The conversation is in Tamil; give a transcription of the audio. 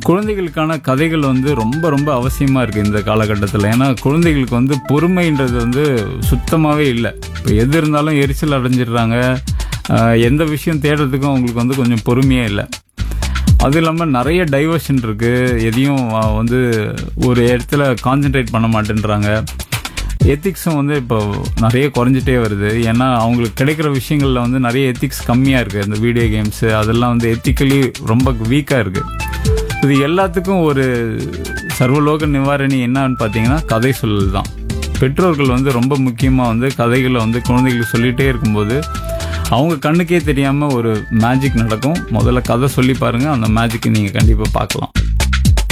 குழந்தைகளுக்கான கதைகள் வந்து ரொம்ப ரொம்ப அவசியமாக இருக்குது இந்த காலகட்டத்தில் ஏன்னா குழந்தைகளுக்கு வந்து பொறுமைன்றது வந்து சுத்தமாகவே இல்லை இப்போ எது இருந்தாலும் எரிச்சல் அடைஞ்சிடுறாங்க ஆஹ் எந்த விஷயம் தேடுறதுக்கும் அவங்களுக்கு வந்து கொஞ்சம் பொறுமையாக இல்லை அது இல்லாமல் நிறைய டைவர்ஷன் இருக்குது எதையும் ஆஹ் வந்து ஒரு இடத்துல கான்சென்ட்ரேட் பண்ண மாட்டேன்றாங்க எத்திக்ஸும் வந்து இப்போ நிறைய குறைஞ்சிட்டே வருது ஏன்னா அவங்களுக்கு கிடைக்கிற விஷயங்களில் வந்து நிறைய எத்திக்ஸ் கம்மியாக இருக்குது இந்த வீடியோ கேம்ஸு அதெல்லாம் வந்து எத்திக்கலி ரொம்ப வீக்காக இருக்குது இது எல்லாத்துக்கும் ஒரு சர்வலோக நிவாரணி என்னன்னு பார்த்தீங்கன்னா கதை சொல்லல் தான் பெற்றோர்கள் வந்து ரொம்ப முக்கியமாக வந்து கதைகளை வந்து குழந்தைகளுக்கு சொல்லிகிட்டே இருக்கும்போது அவங்க கண்ணுக்கே தெரியாமல் ஒரு மேஜிக் நடக்கும் முதல்ல கதை சொல்லி பாருங்கள் அந்த மேஜிக்கை நீங்கள் கண்டிப்பாக பார்க்கலாம்